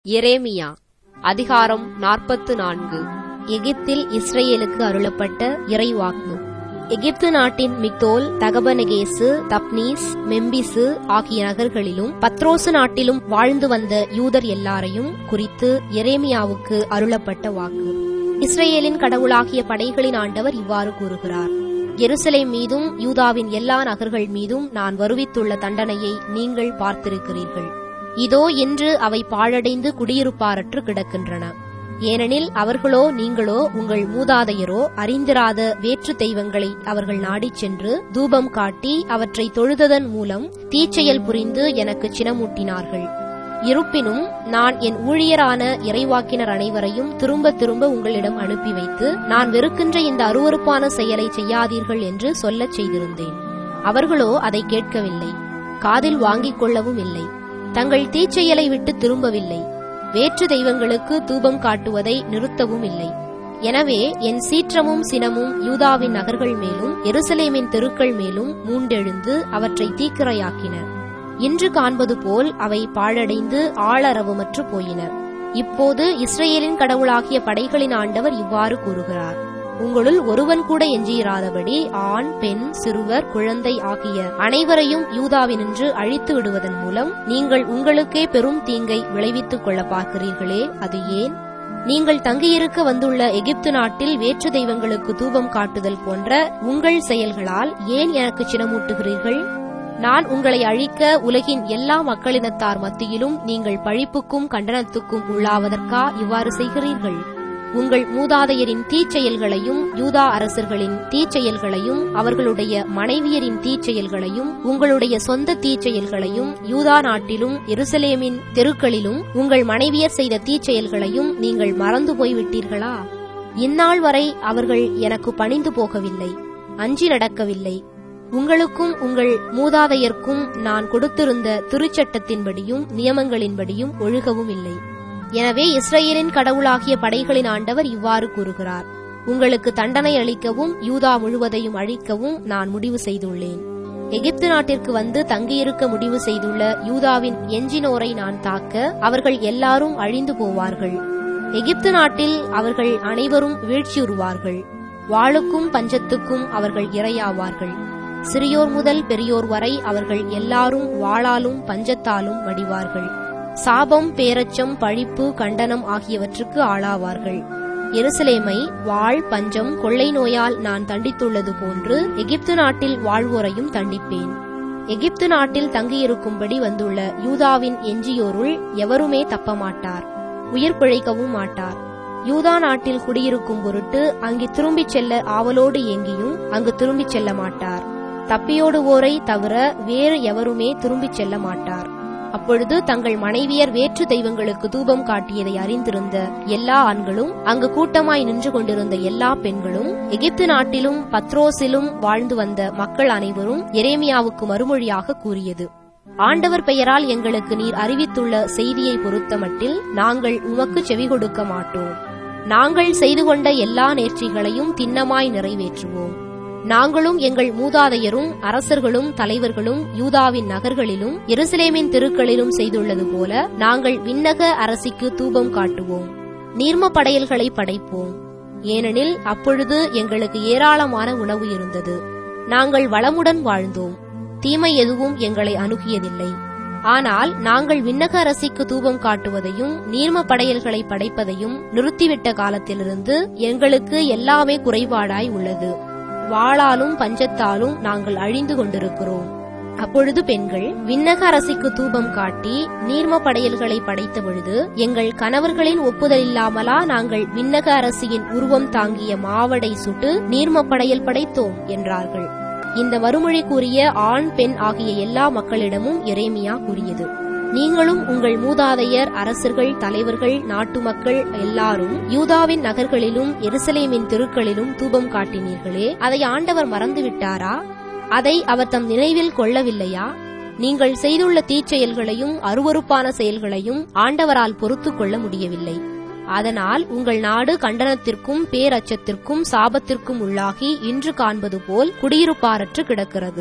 எரேமியா அதிகாரம் நாற்பத்து நான்கு எகிப்தில் இஸ்ரேலுக்கு அருளப்பட்ட இறைவாக்கு எகிப்து நாட்டின் மிக்தோல் தகபனகேசு தப்னீஸ் மெம்பிசு ஆகிய நகர்களிலும் பத்ரோசு நாட்டிலும் வாழ்ந்து வந்த யூதர் எல்லாரையும் குறித்து எரேமியாவுக்கு அருளப்பட்ட வாக்கு இஸ்ரேலின் கடவுளாகிய படைகளின் ஆண்டவர் இவ்வாறு கூறுகிறார் எருசலேம் மீதும் யூதாவின் எல்லா நகர்கள் மீதும் நான் வருவித்துள்ள தண்டனையை நீங்கள் பார்த்திருக்கிறீர்கள் இதோ இன்று அவை பாழடைந்து குடியிருப்பாரற்று கிடக்கின்றன ஏனெனில் அவர்களோ நீங்களோ உங்கள் மூதாதையரோ அறிந்திராத வேற்று தெய்வங்களை அவர்கள் நாடிச் சென்று தூபம் காட்டி அவற்றை தொழுததன் மூலம் தீச்செயல் புரிந்து எனக்கு சினமூட்டினார்கள் இருப்பினும் நான் என் ஊழியரான இறைவாக்கினர் அனைவரையும் திரும்ப திரும்ப உங்களிடம் அனுப்பி வைத்து நான் வெறுக்கின்ற இந்த அருவருப்பான செயலை செய்யாதீர்கள் என்று சொல்லச் செய்திருந்தேன் அவர்களோ அதை கேட்கவில்லை காதில் வாங்கிக் கொள்ளவும் இல்லை தங்கள் தீச்செயலை விட்டு திரும்பவில்லை வேற்று தெய்வங்களுக்கு தூபம் காட்டுவதை நிறுத்தவும் இல்லை எனவே என் சீற்றமும் சினமும் யூதாவின் நகர்கள் மேலும் எருசலேமின் தெருக்கள் மேலும் மூண்டெழுந்து அவற்றை தீக்கிரையாக்கின இன்று காண்பது போல் அவை பாழடைந்து ஆளரவுமற்று போயின இப்போது இஸ்ரேலின் கடவுளாகிய படைகளின் ஆண்டவர் இவ்வாறு கூறுகிறார் உங்களுள் ஒருவன் கூட எஞ்சியிராதபடி ஆண் பெண் சிறுவர் குழந்தை ஆகிய அனைவரையும் யூதாவினின்று அழித்து விடுவதன் மூலம் நீங்கள் உங்களுக்கே பெரும் தீங்கை விளைவித்துக் கொள்ள பார்க்கிறீர்களே அது ஏன் நீங்கள் தங்கியிருக்க வந்துள்ள எகிப்து நாட்டில் வேற்று தெய்வங்களுக்கு தூபம் காட்டுதல் போன்ற உங்கள் செயல்களால் ஏன் எனக்கு சினமூட்டுகிறீர்கள் நான் உங்களை அழிக்க உலகின் எல்லா மக்களினத்தார் மத்தியிலும் நீங்கள் பழிப்புக்கும் கண்டனத்துக்கும் உள்ளாவதற்கா இவ்வாறு செய்கிறீர்கள் உங்கள் மூதாதையரின் தீச்செயல்களையும் யூதா அரசர்களின் தீச்செயல்களையும் அவர்களுடைய மனைவியரின் தீச்செயல்களையும் உங்களுடைய சொந்த தீச்செயல்களையும் யூதா நாட்டிலும் எருசலேமின் தெருக்களிலும் உங்கள் மனைவியர் செய்த தீச்செயல்களையும் நீங்கள் மறந்து போய்விட்டீர்களா இந்நாள் வரை அவர்கள் எனக்கு பணிந்து போகவில்லை அஞ்சி நடக்கவில்லை உங்களுக்கும் உங்கள் மூதாதையர்க்கும் நான் கொடுத்திருந்த திருச்சட்டத்தின்படியும் நியமங்களின்படியும் ஒழுகவும் இல்லை எனவே இஸ்ரேலின் கடவுளாகிய படைகளின் ஆண்டவர் இவ்வாறு கூறுகிறார் உங்களுக்கு தண்டனை அளிக்கவும் யூதா முழுவதையும் அழிக்கவும் நான் முடிவு செய்துள்ளேன் எகிப்து நாட்டிற்கு வந்து தங்கியிருக்க முடிவு செய்துள்ள யூதாவின் எஞ்சினோரை நான் தாக்க அவர்கள் எல்லாரும் அழிந்து போவார்கள் எகிப்து நாட்டில் அவர்கள் அனைவரும் வீழ்ச்சியுறுவார்கள் வாளுக்கும் பஞ்சத்துக்கும் அவர்கள் இரையாவார்கள் சிறியோர் முதல் பெரியோர் வரை அவர்கள் எல்லாரும் வாளாலும் பஞ்சத்தாலும் வடிவார்கள் சாபம் பேரச்சம் பழிப்பு கண்டனம் ஆகியவற்றுக்கு ஆளாவார்கள் எருசலேமை வாழ் பஞ்சம் கொள்ளை நோயால் நான் தண்டித்துள்ளது போன்று எகிப்து நாட்டில் வாழ்வோரையும் தண்டிப்பேன் எகிப்து நாட்டில் தங்கியிருக்கும்படி வந்துள்ள யூதாவின் எஞ்சியோருள் எவருமே தப்பமாட்டார் உயிர் பிழைக்கவும் மாட்டார் யூதா நாட்டில் குடியிருக்கும் பொருட்டு அங்கு திரும்பிச் செல்ல ஆவலோடு ஏங்கியும் அங்கு திரும்பிச் செல்ல மாட்டார் தப்பியோடுவோரை தவிர வேறு எவருமே திரும்பிச் செல்ல மாட்டார் அப்பொழுது தங்கள் மனைவியர் வேற்று தெய்வங்களுக்கு தூபம் காட்டியதை அறிந்திருந்த எல்லா ஆண்களும் அங்கு கூட்டமாய் நின்று கொண்டிருந்த எல்லா பெண்களும் எகிப்து நாட்டிலும் பத்ரோசிலும் வாழ்ந்து வந்த மக்கள் அனைவரும் எரேமியாவுக்கு மறுமொழியாக கூறியது ஆண்டவர் பெயரால் எங்களுக்கு நீர் அறிவித்துள்ள செய்தியை பொறுத்தமட்டில் நாங்கள் உமக்கு செவி கொடுக்க மாட்டோம் நாங்கள் செய்து கொண்ட எல்லா நேர்ச்சிகளையும் திண்ணமாய் நிறைவேற்றுவோம் நாங்களும் எங்கள் மூதாதையரும் அரசர்களும் தலைவர்களும் யூதாவின் நகர்களிலும் எருசலேமின் தெருக்களிலும் செய்துள்ளது போல நாங்கள் விண்ணக அரசிக்கு தூபம் காட்டுவோம் நீர்ம படையல்களை படைப்போம் ஏனெனில் அப்பொழுது எங்களுக்கு ஏராளமான உணவு இருந்தது நாங்கள் வளமுடன் வாழ்ந்தோம் தீமை எதுவும் எங்களை அணுகியதில்லை ஆனால் நாங்கள் விண்ணக அரசிக்கு தூபம் காட்டுவதையும் நீர்ம படையல்களை படைப்பதையும் நிறுத்திவிட்ட காலத்திலிருந்து எங்களுக்கு எல்லாமே குறைபாடாய் உள்ளது வாளாலும் பஞ்சத்தாலும் நாங்கள் அழிந்து கொண்டிருக்கிறோம் அப்பொழுது பெண்கள் விண்ணக அரசிக்கு தூபம் காட்டி நீர்ம படையல்களை படைத்த பொழுது எங்கள் கணவர்களின் ஒப்புதல் இல்லாமலா நாங்கள் விண்ணக அரசியின் உருவம் தாங்கிய மாவடை சுட்டு நீர்ம படையல் படைத்தோம் என்றார்கள் இந்த மறுமொழி கூறிய ஆண் பெண் ஆகிய எல்லா மக்களிடமும் எரேமியா கூறியது நீங்களும் உங்கள் மூதாதையர் அரசர்கள் தலைவர்கள் நாட்டு மக்கள் எல்லாரும் யூதாவின் நகர்களிலும் எருசலேமின் தெருக்களிலும் தூபம் காட்டினீர்களே அதை ஆண்டவர் மறந்துவிட்டாரா அதை அவர் தம் நினைவில் கொள்ளவில்லையா நீங்கள் செய்துள்ள தீச்செயல்களையும் அருவறுப்பான செயல்களையும் ஆண்டவரால் பொறுத்துக் கொள்ள முடியவில்லை அதனால் உங்கள் நாடு கண்டனத்திற்கும் பேரச்சத்திற்கும் சாபத்திற்கும் உள்ளாகி இன்று காண்பது போல் குடியிருப்பாரற்று கிடக்கிறது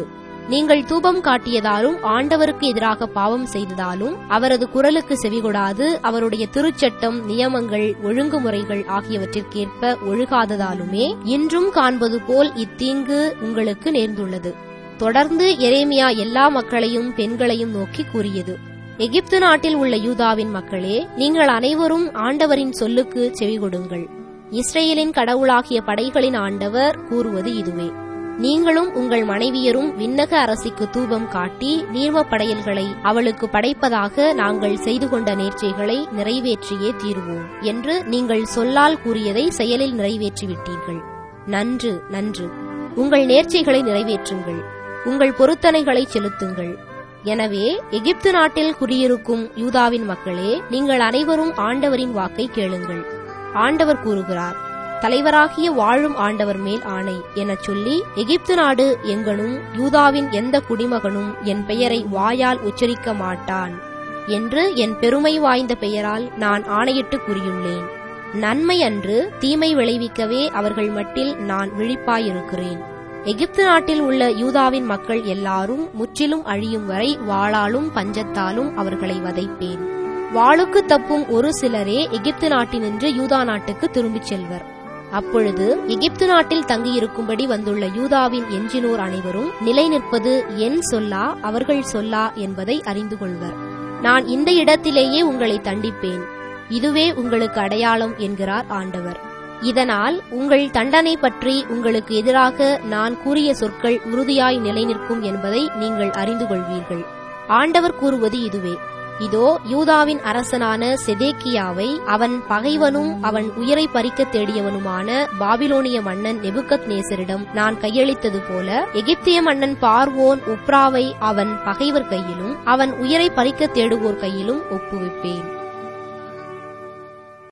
நீங்கள் தூபம் காட்டியதாலும் ஆண்டவருக்கு எதிராக பாவம் செய்ததாலும் அவரது குரலுக்கு செவிகொடாது அவருடைய திருச்சட்டம் நியமங்கள் ஒழுங்குமுறைகள் ஆகியவற்றிற்கேற்ப ஒழுகாததாலுமே இன்றும் காண்பது போல் இத்தீங்கு உங்களுக்கு நேர்ந்துள்ளது தொடர்ந்து எரேமியா எல்லா மக்களையும் பெண்களையும் நோக்கி கூறியது எகிப்து நாட்டில் உள்ள யூதாவின் மக்களே நீங்கள் அனைவரும் ஆண்டவரின் சொல்லுக்கு செவிகொடுங்கள் இஸ்ரேலின் கடவுளாகிய படைகளின் ஆண்டவர் கூறுவது இதுவே நீங்களும் உங்கள் மனைவியரும் விண்ணக அரசிக்கு தூபம் காட்டி நீர்மப் படையல்களை அவளுக்கு படைப்பதாக நாங்கள் செய்து கொண்ட நேர்ச்சைகளை நிறைவேற்றியே தீருவோம் என்று நீங்கள் சொல்லால் கூறியதை செயலில் நிறைவேற்றிவிட்டீர்கள் நன்று நன்று உங்கள் நேர்ச்சைகளை நிறைவேற்றுங்கள் உங்கள் பொருத்தனைகளை செலுத்துங்கள் எனவே எகிப்து நாட்டில் குடியிருக்கும் யூதாவின் மக்களே நீங்கள் அனைவரும் ஆண்டவரின் வாக்கை கேளுங்கள் ஆண்டவர் கூறுகிறார் தலைவராகிய வாழும் ஆண்டவர் மேல் ஆணை எனச் சொல்லி எகிப்து நாடு எங்கனும் யூதாவின் எந்த குடிமகனும் என் பெயரை வாயால் உச்சரிக்க மாட்டான் என்று என் பெருமை வாய்ந்த பெயரால் நான் ஆணையிட்டு கூறியுள்ளேன் நன்மை அன்று தீமை விளைவிக்கவே அவர்கள் மட்டில் நான் விழிப்பாயிருக்கிறேன் எகிப்து நாட்டில் உள்ள யூதாவின் மக்கள் எல்லாரும் முற்றிலும் அழியும் வரை வாளாலும் பஞ்சத்தாலும் அவர்களை வதைப்பேன் வாளுக்கு தப்பும் ஒரு சிலரே எகிப்து நாட்டினின்று யூதா நாட்டுக்கு திரும்பிச் செல்வர் அப்பொழுது எகிப்து நாட்டில் தங்கியிருக்கும்படி வந்துள்ள யூதாவின் எஞ்சினோர் அனைவரும் நிலை நிற்பது என் சொல்லா அவர்கள் சொல்லா என்பதை அறிந்து கொள்வர் நான் இந்த இடத்திலேயே உங்களை தண்டிப்பேன் இதுவே உங்களுக்கு அடையாளம் என்கிறார் ஆண்டவர் இதனால் உங்கள் தண்டனை பற்றி உங்களுக்கு எதிராக நான் கூறிய சொற்கள் உறுதியாய் நிலைநிற்கும் என்பதை நீங்கள் அறிந்து கொள்வீர்கள் ஆண்டவர் கூறுவது இதுவே இதோ யூதாவின் அரசனான செதேக்கியாவை அவன் பகைவனும் அவன் உயிரை பறிக்க தேடியவனுமான பாபிலோனிய மன்னன் நெபுக்கத் நேசரிடம் நான் கையளித்தது போல எகிப்திய மன்னன் பார்வோன் உப்ராவை அவன் பகைவர் கையிலும் அவன் உயிரை பறிக்க தேடுவோர் கையிலும் ஒப்புவிப்பேன்